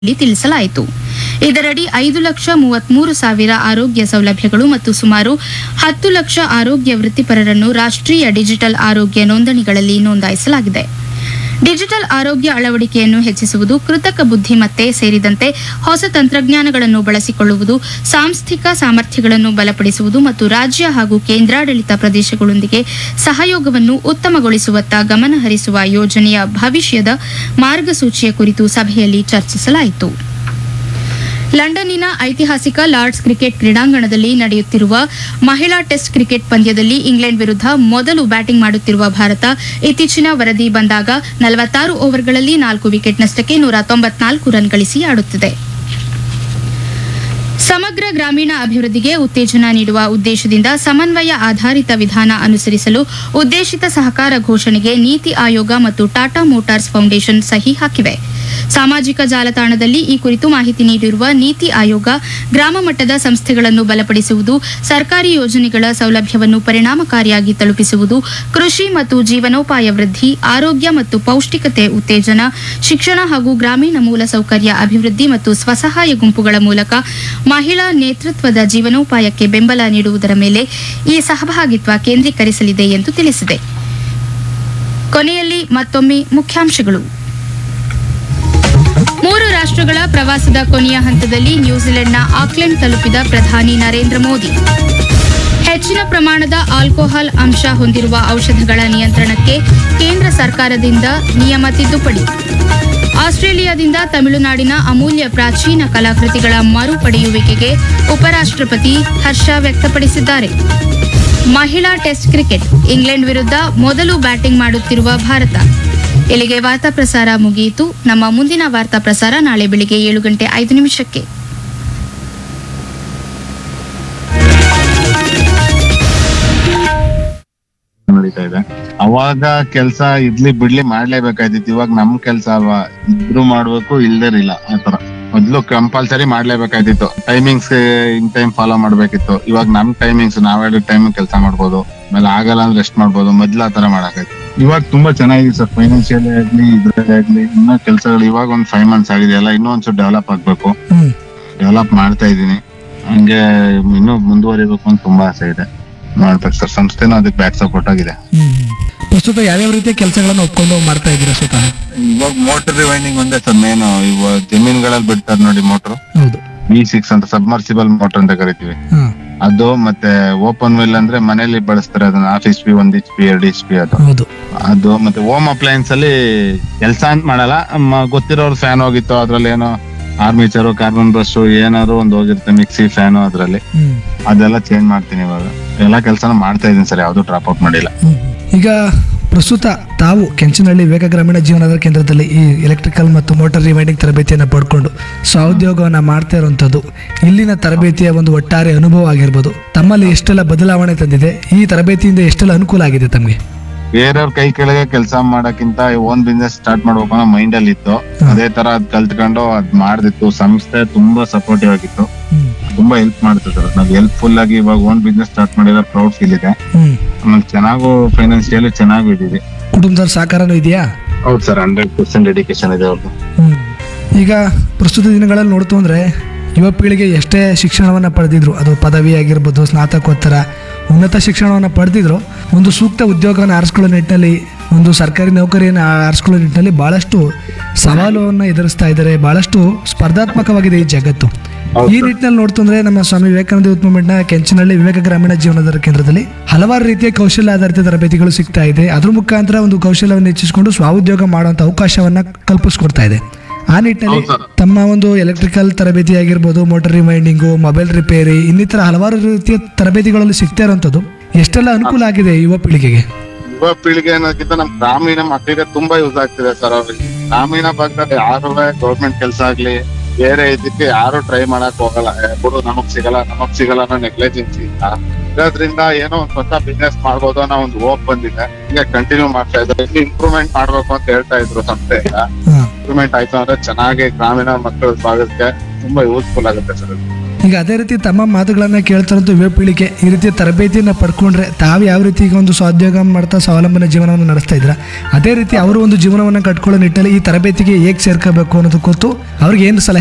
ಇಲ್ಲಿ ತಿಳಿಸಲಾಯಿತು ಇದರಡಿ ಐದು ಲಕ್ಷ ಮೂವತ್ಮೂರು ಸಾವಿರ ಆರೋಗ್ಯ ಸೌಲಭ್ಯಗಳು ಮತ್ತು ಸುಮಾರು ಹತ್ತು ಲಕ್ಷ ಆರೋಗ್ಯ ವೃತ್ತಿಪರರನ್ನು ರಾಷ್ಟ್ರೀಯ ಡಿಜಿಟಲ್ ಆರೋಗ್ಯ ನೋಂದಣಿಗಳಲ್ಲಿ ನೋಂದಾಯಿಸಲಾಗಿದೆ ಡಿಜಿಟಲ್ ಆರೋಗ್ಯ ಅಳವಡಿಕೆಯನ್ನು ಹೆಚ್ಚಿಸುವುದು ಕೃತಕ ಬುದ್ಧಿಮತ್ತೆ ಸೇರಿದಂತೆ ಹೊಸ ತಂತ್ರಜ್ಞಾನಗಳನ್ನು ಬಳಸಿಕೊಳ್ಳುವುದು ಸಾಂಸ್ಥಿಕ ಸಾಮರ್ಥ್ಯಗಳನ್ನು ಬಲಪಡಿಸುವುದು ಮತ್ತು ರಾಜ್ಯ ಹಾಗೂ ಕೇಂದ್ರಾಡಳಿತ ಪ್ರದೇಶಗಳೊಂದಿಗೆ ಸಹಯೋಗವನ್ನು ಉತ್ತಮಗೊಳಿಸುವತ್ತ ಗಮನಹರಿಸುವ ಯೋಜನೆಯ ಭವಿಷ್ಯದ ಮಾರ್ಗಸೂಚಿಯ ಕುರಿತು ಸಭೆಯಲ್ಲಿ ಚರ್ಚಿಸಲಾಯಿತು ಲಂಡನ್ನಿನ ಐತಿಹಾಸಿಕ ಲಾರ್ಡ್ಸ್ ಕ್ರಿಕೆಟ್ ಕ್ರೀಡಾಂಗಣದಲ್ಲಿ ನಡೆಯುತ್ತಿರುವ ಮಹಿಳಾ ಟೆಸ್ಟ್ ಕ್ರಿಕೆಟ್ ಪಂದ್ಯದಲ್ಲಿ ಇಂಗ್ಲೆಂಡ್ ವಿರುದ್ಧ ಮೊದಲು ಬ್ಯಾಟಿಂಗ್ ಮಾಡುತ್ತಿರುವ ಭಾರತ ಇತ್ತೀಚಿನ ವರದಿ ಬಂದಾಗ ನಲವತ್ತಾರು ಓವರ್ಗಳಲ್ಲಿ ನಾಲ್ಕು ವಿಕೆಟ್ ನಷ್ಟಕ್ಕೆ ನೂರ ತೊಂಬತ್ನಾಲ್ಕು ರನ್ ಗಳಿಸಿ ಆಡುತ್ತಿದೆ ಸಮಗ್ರ ಗ್ರಾಮೀಣ ಅಭಿವೃದ್ಧಿಗೆ ಉತ್ತೇಜನ ನೀಡುವ ಉದ್ದೇಶದಿಂದ ಸಮನ್ವಯ ಆಧಾರಿತ ವಿಧಾನ ಅನುಸರಿಸಲು ಉದ್ದೇಶಿತ ಸಹಕಾರ ಘೋಷಣೆಗೆ ನೀತಿ ಆಯೋಗ ಮತ್ತು ಟಾಟಾ ಮೋಟಾರ್ಸ್ ಫೌಂಡೇಶನ್ ಸಹಿ ಹಾಕಿವೆ ಸಾಮಾಜಿಕ ಜಾಲತಾಣದಲ್ಲಿ ಈ ಕುರಿತು ಮಾಹಿತಿ ನೀಡಿರುವ ನೀತಿ ಆಯೋಗ ಗ್ರಾಮ ಮಟ್ಟದ ಸಂಸ್ಥೆಗಳನ್ನು ಬಲಪಡಿಸುವುದು ಸರ್ಕಾರಿ ಯೋಜನೆಗಳ ಸೌಲಭ್ಯವನ್ನು ಪರಿಣಾಮಕಾರಿಯಾಗಿ ತಲುಪಿಸುವುದು ಕೃಷಿ ಮತ್ತು ಜೀವನೋಪಾಯ ವೃದ್ಧಿ ಆರೋಗ್ಯ ಮತ್ತು ಪೌಷ್ಟಿಕತೆ ಉತ್ತೇಜನ ಶಿಕ್ಷಣ ಹಾಗೂ ಗ್ರಾಮೀಣ ಮೂಲಸೌಕರ್ಯ ಅಭಿವೃದ್ಧಿ ಮತ್ತು ಸ್ವಸಹಾಯ ಗುಂಪುಗಳ ಮೂಲಕ ಮಹಿಳಾ ನೇತೃತ್ವದ ಜೀವನೋಪಾಯಕ್ಕೆ ಬೆಂಬಲ ನೀಡುವುದರ ಮೇಲೆ ಈ ಸಹಭಾಗಿತ್ವ ಕೇಂದ್ರೀಕರಿಸಲಿದೆ ಎಂದು ತಿಳಿಸಿದೆ ಕೊನೆಯಲ್ಲಿ ಮತ್ತೊಮ್ಮೆ ಮುಖ್ಯಾಂಶಗಳು ಮೂರು ರಾಷ್ಟ್ರಗಳ ಪ್ರವಾಸದ ಕೊನೆಯ ಹಂತದಲ್ಲಿ ನ್ಯೂಜಿಲೆಂಡ್ನ ಆಕ್ಲೆಂಡ್ ತಲುಪಿದ ಪ್ರಧಾನಿ ನರೇಂದ್ರ ಮೋದಿ ಹೆಚ್ಚಿನ ಪ್ರಮಾಣದ ಆಲ್ಕೋಹಾಲ್ ಅಂಶ ಹೊಂದಿರುವ ಔಷಧಗಳ ನಿಯಂತ್ರಣಕ್ಕೆ ಕೇಂದ್ರ ಸರ್ಕಾರದಿಂದ ನಿಯಮ ತಿದ್ದುಪಡಿ ಆಸ್ಟ್ರೇಲಿಯಾದಿಂದ ತಮಿಳುನಾಡಿನ ಅಮೂಲ್ಯ ಪ್ರಾಚೀನ ಕಲಾಕೃತಿಗಳ ಮರುಪಡೆಯುವಿಕೆಗೆ ಉಪರಾಷ್ಟ್ರಪತಿ ಹರ್ಷ ವ್ಯಕ್ತಪಡಿಸಿದ್ದಾರೆ ಮಹಿಳಾ ಟೆಸ್ಟ್ ಕ್ರಿಕೆಟ್ ಇಂಗ್ಲೆಂಡ್ ವಿರುದ್ಧ ಮೊದಲು ಬ್ಯಾಟಿಂಗ್ ಮಾಡುತ್ತಿರುವ ಭಾರತ ಇಲ್ಲಿಗೆ ವಾರ್ತಾ ಪ್ರಸಾರ ಮುಗಿಯಿತು ನಮ್ಮ ಮುಂದಿನ ವಾರ್ತಾ ಪ್ರಸಾರ ನಾಳೆ ಬೆಳಿಗ್ಗೆ ಏಳು ಗಂಟೆ ಐದು ನಿಮಿಷಕ್ಕೆ ನಡೀತಾ ಇದೆ ಅವಾಗ ಕೆಲ್ಸ ಇಡ್ಲಿ ಬಿಡ್ಲಿ ಮಾಡ್ಲೇಬೇಕಾಯ್ತಿತ್ತು ಇವಾಗ ನಮ್ ಕೆಲ್ಸ ಅಲ್ವಾ ಇದ್ರು ಮಾಡ್ಬೇಕು ಇಲ್ದೇರಿಲ್ಲ ಆತರ ಮೊದ್ಲು ಕಂಪಲ್ಸರಿ ಮಾಡ್ಲೇಬೇಕಾಯ್ತಿತ್ತು ಟೈಮಿಂಗ್ಸ್ ಇನ್ ಟೈಮ್ ಫಾಲೋ ಮಾಡ್ಬೇಕಿತ್ತು ಇವಾಗ ನಮ್ ಟೈಮಿಂಗ್ಸ್ ನಾವ್ ಹೇಳಿದ ಟೈಮ್ ಕೆಲಸ ಮಾಡ್ಬೋದು ಆಮೇಲೆ ಆಗಲ್ಲ ಅಂದ್ರೆ ರೆಸ್ಟ್ ಮಾಡ್ಬೋದು ಮೊದ್ಲು ಆತರ ಮಾಡಾಕೈತಿ ಇವಾಗ ತುಂಬಾ ಚೆನ್ನಾಗಿದೆ ಸರ್ ಫೈನಾನ್ಷಿಯಲ್ ಆಗ್ಲಿ ಇದ್ರಲ್ಲಿ ಆಗ್ಲಿ ಇನ್ನೂ ಕೆಲ್ಸಗಳು ಇವಾಗ ಒಂದ್ ಫೈವ್ ಮಂತ್ಸ್ ಆಗಿದೆ ಎಲ್ಲ ಇನ್ನೂ ಒಂಚೂರು ಡೆವಲಪ್ ಆಗ್ಬೇಕು ಹ್ಮ್ ಡೆವಲಪ್ ಮಾಡ್ತಾ ಇದೀನಿ ಹಂಗೆ ಇನ್ನೂ ಮುಂದುವರಿಬೇಕು ಅಂತ ತುಂಬಾ ಆಸೆ ಇದೆ ಮಾಡ್ಬೇಕು ಸರ್ ಸಂಸ್ಥೆನೂ ಅದಕ್ಕೆ ಬ್ಯಾಕ್ ಸಪೋರ್ಟ್ ಆಗಿದೆ ಹ್ಮ್ ಪ್ರಸ್ತುತ ಯಾವ್ಯಾವ ರೀತಿಯ ಕೆಲಸಗಳನ್ನು ಒಪ್ಕೊಂಡು ಮಾಡ್ತಾ ಇದ್ದೀರಾ ಸ್ವತಃ ಇವಾಗ ಮೋಟರ್ ರಿವೈಂಡಿಂಗ್ ಒಂದೇ ಸರ್ ಮೇನ್ ಇವಾಗ ಜಮೀನ್ಗಳಲ್ಲಿ ಬಿಡ್ತಾರೆ ನೋಡಿ ಮೋಟರ್ ಹೌದು ವಿ ಸಿಕ್ಸ್ ಅಂತ ಸಬ್ಮರ್ಸಿಬಲ್ ಮೋಟರ್ ಅಂತ ಕರಿತೀವಿ ಹಾ ಅದು ಮತ್ತೆ ಓಪನ್ ವೆಲ್ ಅಂದ್ರೆ ಮನೇಲಿ ಬಳಸ್ತಾರೆ ಅದನ್ನ ಹಾಫ್ ಎಚ್ ಪಿ ಒಂದ್ ಎಚ್ ಪಿ ಎರಡ್ ಎಚ್ ಪಿ ಅದು ಹೌದು ಅದು ಮತ್ತೆ ಹೋಮ್ ಅಪ್ಲಯನ್ಸ್ ಅಲ್ಲಿ ಕೆಲಸ ಅಂತ ಮಾಡಲ್ಲ ಮ- ಗೊತ್ತಿರೋರು ಫ್ಯಾನ್ ಹೋಗಿತ್ತು ಅದ್ರಲ್ಲಿ ಏನೋ ಆರ್ಮಿಚರ್ ಕಾರ್ಬನ್ ಬ್ರಷ್ ಏನಾದ್ರು ಒಂದ್ ಹೋಗಿರುತ್ತೆ ಮಿಕ್ಸಿ ಫ್ಯಾನ್ ಅದ್ರಲ್ಲಿ ಹ್ಮ್ ಅದೆಲ್ಲ ಚೇಂಜ್ ಮಾಡ್ತೀನಿ ಇವಾಗ ಎಲ್ಲಾ ಕೆಲಸನೂ ಮಾಡ್ತಾ ಇದೀನಿ ಸರ್ ಯಾವ್ದು ಡ್ರಾಪ್ ಔಟ್ ಮಾಡಿಲ್ಲ ಹ್ಮ್. ಈಗ ಪ್ರಸ್ತುತ ತಾವು ಕೆಂಚನಹಳ್ಳಿ ವಿವೇಕ ಗ್ರಾಮೀಣ ಜೀವನಾಧಾರ ಕೇಂದ್ರದಲ್ಲಿ ಈ ಎಲೆಕ್ಟ್ರಿಕಲ್ ಮತ್ತು ಮೋಟಾರ್ ರಿವೈಂಡಿಂಗ್ ತರಬೇತಿಯನ್ನು ಪಡ್ಕೊಂಡು ಸ್ವಉದ್ಯೋಗವನ್ನು ಮಾಡ್ತಾ ಇರುವಂಥದ್ದು ಇಲ್ಲಿನ ತರಬೇತಿಯ ಒಂದು ಒಟ್ಟಾರೆ ಅನುಭವ ಆಗಿರ್ಬೋದು ತಮ್ಮಲ್ಲಿ ಎಷ್ಟೆಲ್ಲ ಬದಲಾವಣೆ ತಂದಿದೆ ಈ ತರಬೇತಿಯಿಂದ ಎಷ್ಟೆಲ್ಲ ಅನುಕೂಲ ಆಗಿದೆ ತಮಗೆ ಬೇರೆಯವ್ರ ಕೈ ಕೆಳಗೆ ಕೆಲಸ ಮಾಡಕ್ಕಿಂತ ಓನ್ ಬಿಸ್ನೆಸ್ ಸ್ಟಾರ್ಟ್ ಮಾಡ್ಬೇಕು ಅನ್ನೋ ಮೈಂಡ್ ಅಲ್ಲಿ ಇತ್ತು ಅದೇ ತರ ಅದ್ ಕಲ್ತ್ಕೊಂಡು ಅದ್ ಮಾಡ್ದಿತ್ತು ಸಂಸ್ಥೆ ತುಂಬಾ ಸಪೋರ್ಟಿವ್ ಆಗಿತ್ತು ತುಂಬಾ ಹೆಲ್ಪ್ ಮಾಡ್ತಿದ್ರು ನಾವು ಹೆಲ್ಪ್ಫುಲ್ ಆಗಿ ಇವಾಗ ಓನ್ ಬಿಸ್ನೆಸ್ ಸ್ಟಾರ್ಟ್ ಮಾಡಿರೋ ಪ್ರೌಡ್ ಫೀಲ್ ಇದೆ ಹ್ಮ್ ಆಮೇಲೆ ಚೆನ್ನಾಗೂ ಫೈನಾನ್ಷಿಯಲಿ ಚೆನ್ನಾಗೂ ಇದೀವಿ ಕುಟುಂಬದ ಸಹಕಾರನೂ ಇದೆಯಾ ಹೌದು ಸರ್ ಹಂಡ್ರೆಡ್ ಪರ್ಸೆಂಟ್ ಡೆಡಿಕೇಶನ್ ಇದೆ ಅವ್ರದ್ದು ಹ್ಮ್. ಈಗ ಪ್ರಸ್ತುತ ದಿನಗಳಲ್ಲಿ ನೋಡ್ತು ಅಂದರೆ ಯುವ ಪೀಳಿಗೆ ಎಷ್ಟೇ ಶಿಕ್ಷಣವನ್ನು ಪಡೆದಿದ್ರು ಅದು ಪದವಿ ಆಗಿರ್ಬೋದು ಸ್ನಾತಕೋತ್ತರ ಉನ್ನತ ಶಿಕ್ಷಣವನ್ನು ಪಡೆದಿದ್ರು ಒಂದು ಸೂಕ್ತ ಉದ್ಯೋಗವನ್ನು ಆರಿಸ್ಕೊಳ್ಳೋ ನಿಟ್ಟಿನಲ್ಲಿ ಒಂದು ಸರ್ಕಾರಿ ನೌಕರಿಯನ್ನು ಆರಿಸ್ಕೊಳ್ಳೋ ನಿಟ್ಟಿನಲ್ಲಿ ಭಾಳಷ್ಟು ಸವಾಲುವನ್ನು ಎದುರಿಸ್ತಾ ಇದ್ದಾರೆ ಭಾಳಷ್ಟು ಸ್ಪರ್ಧಾತ್ಮಕವಾಗಿದೆ ಈ ಜಗತ್ತು ಈ ನಿಟ್ಟಿನಲ್ಲಿ ನೋಡ್ತು ಅಂದ್ರೆ ನಮ್ಮ ಸ್ವಾಮಿ ವಿವೇಕಾನಂದ ಯೂತ್ ಮೂವ್ಮೆಂಟ್ನ ಕೆಂಚನಹಳ್ಳಿ ವಿವೇಕ ಗ್ರಾಮೀಣ ಜೀವನದ ಕೇಂದ್ರದಲ್ಲಿ ಹಲವಾರು ರೀತಿಯ ಕೌಶಲ್ಯ ಆಧಾರಿತ ತರಬೇತಿಗಳು ಸಿಗ್ತಾ ಇದೆ ಅದ್ರ ಮುಖಾಂತರ ಒಂದು ಕೌಶಲ್ಯವನ್ನು ಹೆಚ್ಚಿಸಿಕೊಂಡು ಸ್ವಾಉದ್ಯೋಗ ಮಾಡುವಂತ ಅವಕಾಶವನ್ನ ಕಲ್ಪಿಸ್ಕೊಡ್ತಾ ಇದೆ ಆ ನಿಟ್ಟಿನಲ್ಲಿ ಹೌದು ಸರ್. ತಮ್ಮ ಒಂದು ಎಲೆಕ್ಟ್ರಿಕಲ್ ತರಬೇತಿ ಆಗಿರ್ಬೋದು ಮೋಟರ್ ರಿಮೈಂಡಿಂಗು ಮೊಬೈಲ್ ರಿಪೇರಿ ಇನ್ನಿತರ ಹಲವಾರು ರೀತಿಯ ತರಬೇತಿಗಳಲ್ಲಿ ಸಿಗ್ತಾ ಇರುವಂಥದ್ದು ಎಷ್ಟೆಲ್ಲ ಅನುಕೂಲ ಆಗಿದೆ ಯುವ ಪೀಳಿಗೆಗೆ ಯುವ ಪೀಳಿಗೆ ಅನ್ನೋದಕ್ಕಿಂತ ನಮ್ ಗ್ರಾಮೀಣ ಮಕ್ಕಳಿಗೆ ತುಂಬಾ ಯೂಸ್ ಆಗ್ತಿದೆ ಸರ್ ಅವ್ರಿಗೆ ಗ್ರಾಮೀಣ ಭಾಗದಲ್ಲಿ ಯಾರು ಗೌರ್ಮೆಂಟ್ ಕೆಲಸ ಆಗ್ಲಿ ಬೇರೆ ಇದಕ್ಕೆ ಯಾರು ಟ್ರೈ ಮಾಡಕ್ ಹೋಗಲ್ಲ ಏ, ಬಿಡು ನಮಗ್ ಸಿಗಲ್ಲ ನಮಗ್ ಸಿಗಲ್ಲ ಅನ್ನೋ ನೆಗ್ಲೆಜೆನ್ಸಿ ಇಲ್ಲ ಇರೋದ್ರಿಂದ ಏನೋ ಒಂದ್ ಹೊಸ ಬಿಸ್ನೆಸ್ ಮಾಡ್ಬೋದು ಅನ್ನೋ ಒಂದು ಹೋಪ್ ಬಂದಿದೆ ಈಗ ಕಂಟಿನ್ಯೂ ಮಾಡ್ತಾ ಇದ್ದಾರೆ ಇಂಪ್ರೂವ್ಮೆಂಟ್ ಮಾಡ್ಬೇಕು ಅಂತ ಹೇಳ್ತಾ ಇದ್ರು ಸಂಸ್ಥೆಯಿಂದ ಹಾ ಇಂಪ್ರೂವ್ಮೆಂಟ್ ಆಯ್ತು ಅಂದ್ರೆ ಚೆನ್ನಾಗಿ ಗ್ರಾಮೀಣ ಮಕ್ಕಳ ಭಾಗಕ್ಕೆ ತುಂಬಾ ಯೂಸ್ಫುಲ್ ಆಗುತ್ತೆ ಸರ್ ಅದು. ಈಗ ಅದೇ ರೀತಿ ತಮ್ಮ ಮಾತುಗಳನ್ನ ಕೇಳ್ತಾರಂತ ಯುವ ಪೀಳಿಗೆ ಈ ರೀತಿಯ ತರಬೇತಿಯನ್ನು ಪಡ್ಕೊಂಡ್ರೆ ತಾವು ಯಾವ ರೀತಿ ಈಗ ಒಂದು ಸ್ವಾದ್ಯೋಗ ಮಾಡ್ತಾ ಸ್ವಾವಲಂಬನೆ ಜೀವನವನ್ನು ನಡೆಸ್ತಾ ಇದ್ರ ಅದೇ ರೀತಿ ಅವರು ಒಂದು ಜೀವನವನ್ನು ಕಟ್ಕೊಳ್ಳೋ ನಿಟ್ಟಲ್ಲಿ ಈ ತರಬೇತಿಗೆ ಹೇಗೆ ಸೇರ್ಕೋಬೇಕು ಅನ್ನೋದು ಗೊತ್ತು ಅವ್ರಿಗೆ ಏನು ಸಲಹೆ